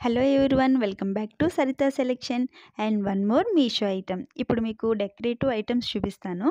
hello everyone welcome back to Saritha selection and one more Meesho item ఇప్పుడు మీకు decorative items చూపిస్తాను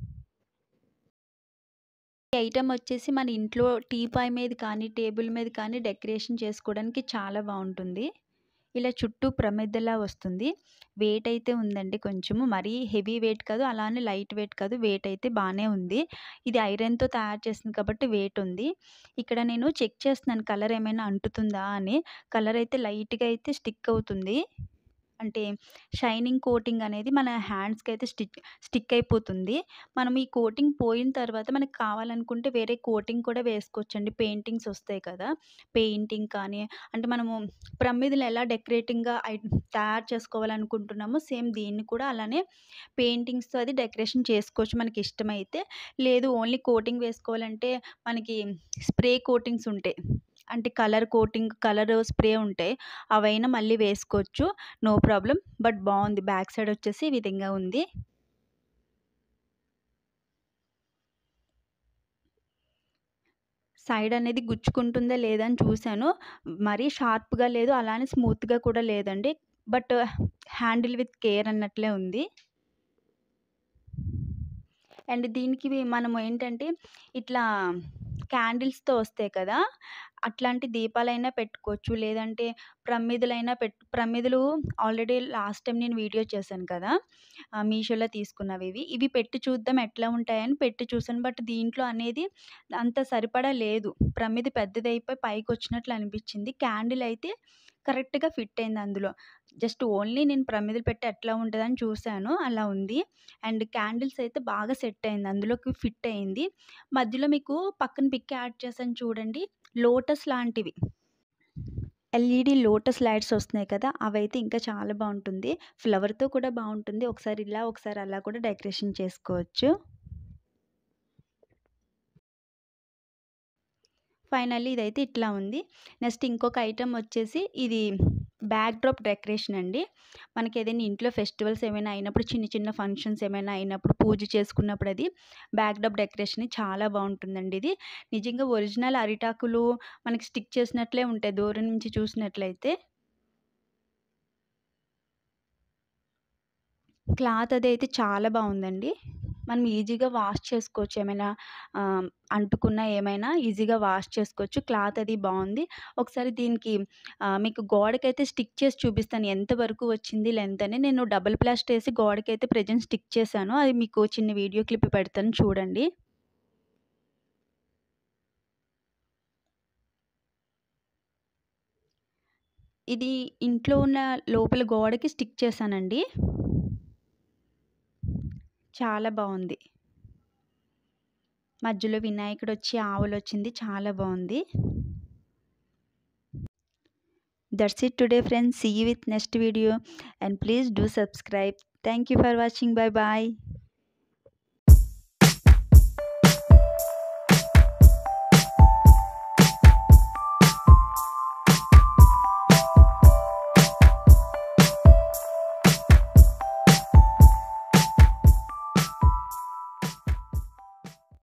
ఈ item వచ్చేసి మన ఇంట్లో టీపాయ్ మీద కానీ టేబుల్ మీద కానీ డెకరేషన్ చేసుకోవడానికి చాలా బాగుంటుంది ఇలా చుట్టూ ప్రమిదలా వస్తుంది వెయిట్ అయితే ఉందండి కొంచెము మరీ హెవీ వెయిట్ కాదు అలానే లైట్ వెయిట్ కాదు వెయిట్ అయితే బాగానే ఉంది ఇది ఐరన్తో తయారు చేసింది కాబట్టి వెయిట్ ఉంది ఇక్కడ నేను చెక్ చేస్తున్నాను కలర్ ఏమైనా అంటుతుందా అని కలర్ అయితే లైట్గా అయితే స్టిక్ అవుతుంది అంటే షైనింగ్ కోటింగ్ అనేది మన హ్యాండ్స్కి అయితే స్టిక్ స్టిక్ అయిపోతుంది మనం ఈ కోటింగ్ పోయిన తర్వాత మనకు కావాలనుకుంటే వేరే కోటింగ్ కూడా వేసుకోవచ్చండి పెయింటింగ్స్ వస్తాయి కదా పెయింటింగ్ కానీ అంటే మనము ప్రమిదలు ఎలా డెకరేటింగ్గా తయారు చేసుకోవాలనుకుంటున్నామో సేమ్ దీన్ని కూడా అలానే పెయింటింగ్స్తో అది డెకరేషన్ చేసుకోవచ్చు మనకి ఇష్టమైతే లేదు ఓన్లీ కోటింగ్ వేసుకోవాలంటే మనకి స్ప్రే కోటింగ్స్ ఉంటాయి అంటే కలర్ కోటింగ్ కలర్ స్ప్రే ఉంటాయి అవైనా మళ్ళీ వేసుకోవచ్చు నో ప్రాబ్లం బట్ బాగుంది బ్యాక్ సైడ్ వచ్చేసి ఈ విధంగా ఉంది సైడ్ అనేది గుచ్చుకుంటుందా లేదా అని చూశాను మరీ షార్ప్గా లేదు అలానే స్మూత్గా కూడా లేదండి బట్ హ్యాండిల్ విత్ కేర్ అన్నట్లే ఉంది అండ్ దీనికి మనము ఏంటంటే ఇట్లా క్యాండిల్స్తో వస్తాయి కదా అట్లాంటి దీపాలైనా పెట్టుకోవచ్చు లేదంటే ప్రమిదలైనా పెట్టు ప్రమిదలు ఆల్రెడీ లాస్ట్ టైం నేను వీడియో చేశాను కదా మీషోలో తీసుకున్నవి ఇవి ఇవి పెట్టి చూద్దాం ఎట్లా ఉంటాయని పెట్టి చూసాను బట్ దీంట్లో అనేది అంత సరిపడా లేదు ప్రమిది పెద్దదైపోయి పైకి వచ్చినట్లు అనిపించింది క్యాండిల్ అయితే కరెక్ట్గా ఫిట్ అయింది అందులో జస్ట్ ఓన్లీ నేను ప్రమిదలు పెట్టి ఎట్లా ఉంటుందని చూశాను అలా ఉంది అండ్ క్యాండిల్స్ అయితే బాగా సెట్ అయింది అందులోకి ఫిట్ అయింది మధ్యలో మీకు పక్కన పిక్ యాడ్ చేశాను చూడండి లోటస్ లాంటివి ఎల్ఈడి లోటస్ లైట్స్ వస్తున్నాయి కదా అవైతే ఇంకా చాలా బాగుంటుంది ఫ్లవర్తో కూడా బాగుంటుంది ఒకసారి ఇలా ఒకసారి అలా కూడా డెకరేషన్ చేసుకోవచ్చు ఫైనల్లీ ఇదైతే ఇట్లా ఉంది నెక్స్ట్ ఇంకొక ఐటెం వచ్చేసి ఇది బ్యాక్ డ్రాప్ డెకరేషన్ అండి మనకి ఏదైనా ఇంట్లో ఫెస్టివల్స్ ఏమైనా అయినప్పుడు చిన్న చిన్న ఫంక్షన్స్ ఏమైనా అయినప్పుడు పూజ చేసుకున్నప్పుడు అది బ్యాక్ డ్రాప్ డెకరేషన్ చాలా బాగుంటుందండి ఇది నిజంగా ఒరిజినల్ అరిటాకులు మనకి స్టిక్ చేసినట్లే ఉంటాయి దూరం నుంచి చూసినట్లయితే క్లాత్ అది అయితే చాలా బాగుందండి మనం ఈజీగా వాష్ చేసుకోవచ్చు ఏమైనా అంటుకున్న ఏమైనా ఈజీగా వాష్ చేసుకోవచ్చు క్లాత్ అది బాగుంది ఒకసారి దీనికి మీకు గోడకైతే స్టిక్ చేసి చూపిస్తాను ఎంతవరకు వచ్చింది లెంత్ అని నేను డబుల్ ప్లాస్ట్ వేసి గోడకైతే ప్రజెంట్ స్టిక్ చేశాను అది మీకు చిన్న వీడియో క్లిప్ పెడతాను చూడండి ఇది ఇంట్లో ఉన్న లోపల గోడకి స్టిక్ చేశానండి చాలా బాగుంది మధ్యలో వినాయకుడు వచ్చి ఆవులు వచ్చింది చాలా బాగుంది that's it today friends see with next video and please do subscribe thank you for watching bye bye